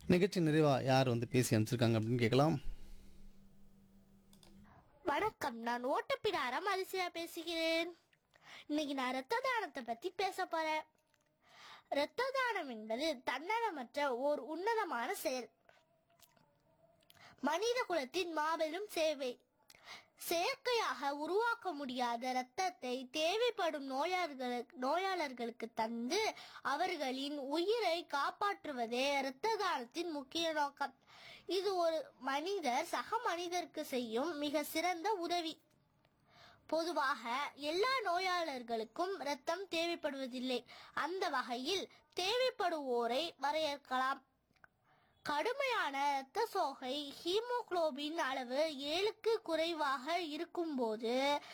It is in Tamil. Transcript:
நிகழ்ச்சி நிறைவா யார் வந்து பேசி அனுப்பிச்சிருக்காங்க அப்படின்னு கேட்கலாம் வணக்கம் நான் ஓட்டப்பிடாரம் அதிசயா பேசுகிறேன் இன்னைக்கு நான் இரத்த தானத்தை பத்தி பேச போறேன் இரத்த தானம் என்பது தன்னலமற்ற ஓர் உன்னதமான செயல் மனித குலத்தின் மாபெரும் சேவை செயற்கையாக உருவாக்க முடியாத இரத்தத்தை தேவைப்படும் நோயாளர்களுக்கு நோயாளர்களுக்கு தந்து அவர்களின் உயிரை காப்பாற்றுவதே இரத்த தானத்தின் முக்கிய நோக்கம் இது ஒரு மனிதர் சக மனிதருக்கு செய்யும் மிக சிறந்த உதவி பொதுவாக எல்லா நோயாளர்களுக்கும் இரத்தம் தேவைப்படுவதில்லை அந்த வகையில் தேவைப்படுவோரை வரையறுக்கலாம் கடுமையான இரத்த சோகை ஹீமோகுளோபின் அளவு ஏழுக்கு குறைவாக இருக்கும்போது